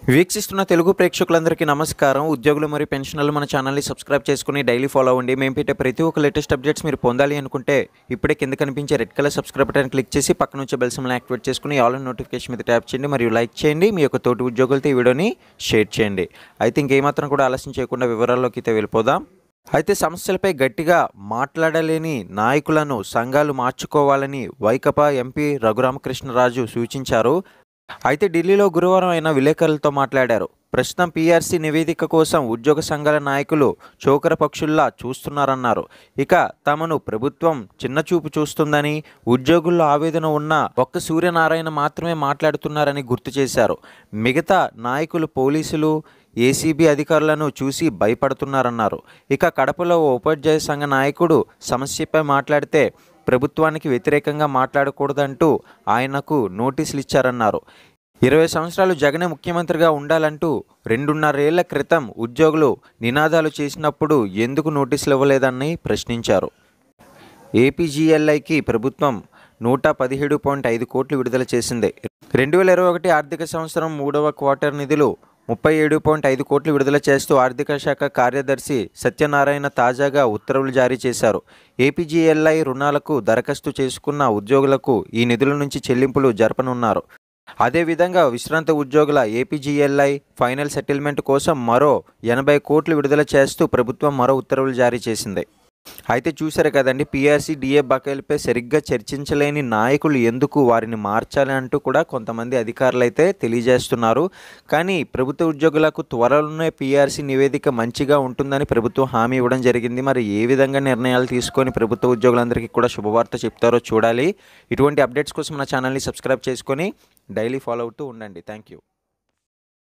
వీక్షిస్తున్న తెలుగు ప్రేక్షకులందరికీ నమస్కారం ఉద్యోగులు మరియు పెన్షనర్లు మన ఛానల్ని సబ్స్క్రైబ్ చేసుకుని డైలీ ఫాలో అవ్వండి మేము పెట్టే ప్రతి ఒక్క లేటెస్ట్ అప్డేట్స్ మీరు పొందాలి అనుకుంటే ఇప్పుడే కింద కనిపించే red colour subscribe button click చేసి పక్కన నుంచి బెల్ సింబల్ యాక్టివేట్ చేసుకుని ఆల్ నోటిఫికేషన్ మీద ట్యాప్ చేయండి మరియు లైక్ చేయండి మీ యొక్క తోటి ఉద్యోగులతో ఈ వీడియోని షేర్ చేయండి అయితే ఇంకేమాత్రం కూడా ఆలస్యం చేయకుండా వివరాల్లోకి అయితే వెళ్ళిపోదాం అయితే సమస్యలపై గట్టిగా మాట్లాడలేని నాయకులను సంఘాలు మార్చుకోవాలని వైకపా ఎంపీ రఘురామకృష్ణరాజు సూచించారు అయితే ఢిల్లీలో గురువారం ఆయన విలేకరులతో మాట్లాడారు ప్రస్తుతం పీఆర్సీ నివేదిక కోసం ఉద్యోగ సంఘాల నాయకులు చోకర పక్షుల్లా చూస్తున్నారన్నారు ఇక తమను ప్రభుత్వం చిన్నచూపు చూస్తుందని ఉద్యోగుల్లో ఆవేదన ఉన్న ఒక్క సూర్యనారాయణ మాత్రమే మాట్లాడుతున్నారని గుర్తు చేశారు మిగతా నాయకులు పోలీసులు ఏసీబీ అధికారులను చూసి భయపడుతున్నారన్నారు ఇక కడపలో ఓ ఉపాధ్యాయ సంఘ నాయకుడు సమస్యపై మాట్లాడితే ప్రభుత్వానికి వ్యతిరేకంగా మాట్లాడకూడదంటూ ఆయనకు నోటీసులు ఇచ్చారన్నారు ఇరవై సంవత్సరాలు జగనే ముఖ్యమంత్రిగా ఉండాలంటూ రెండున్నరేళ్ల క్రితం ఉద్యోగులు నినాదాలు చేసినప్పుడు ఎందుకు నోటీసులు ఇవ్వలేదని ప్రశ్నించారు ఏపీజీఎల్ఐకి ప్రభుత్వం నూట పదిహేడు పాయింట్ ఐదు కోట్లు విడుదల చేసింది రెండు వేల ఇరవై ఒకటి ఆర్థిక సంవత్సరం మూడవ క్వార్టర్ నిధులు ముప్పై ఏడు పాయింట్ ఐదు కోట్లు విడుదల చేస్తూ ఆర్థిక శాఖ కార్యదర్శి సత్యనారాయణ తాజాగా ఉత్తర్వులు జారీ చేశారు ఏపీజీఎల్ఐ రుణాలకు దరఖాస్తు చేసుకున్న ఉద్యోగులకు ఈ నిధుల నుంచి చెల్లింపులు జరపనున్నారు అదేవిధంగా విశ్రాంత ఉద్యోగుల ఏపీజీఎల్ఐ ఫైనల్ సెటిల్మెంట్ కోసం మరో ఎనభై కోట్లు విడుదల చేస్తూ ప్రభుత్వం మరో ఉత్తర్వులు జారీ చేసింది అయితే చూశారు కదండి పీఆర్సీ డిఏ బకాయిలపై సరిగ్గా చర్చించలేని నాయకులు ఎందుకు వారిని మార్చాలి అంటూ కూడా కొంతమంది అధికారులు అయితే తెలియజేస్తున్నారు కానీ ప్రభుత్వ ఉద్యోగులకు త్వరలోనే పీఆర్సీ నివేదిక మంచిగా ఉంటుందని ప్రభుత్వం హామీ ఇవ్వడం జరిగింది మరి ఏ విధంగా నిర్ణయాలు తీసుకొని ప్రభుత్వ ఉద్యోగులందరికీ కూడా శుభవార్త చెప్తారో చూడాలి ఇటువంటి అప్డేట్స్ కోసం మన ఛానల్ని సబ్స్క్రైబ్ చేసుకొని డైలీ ఫాలో అవుతూ ఉండండి థ్యాంక్ యూ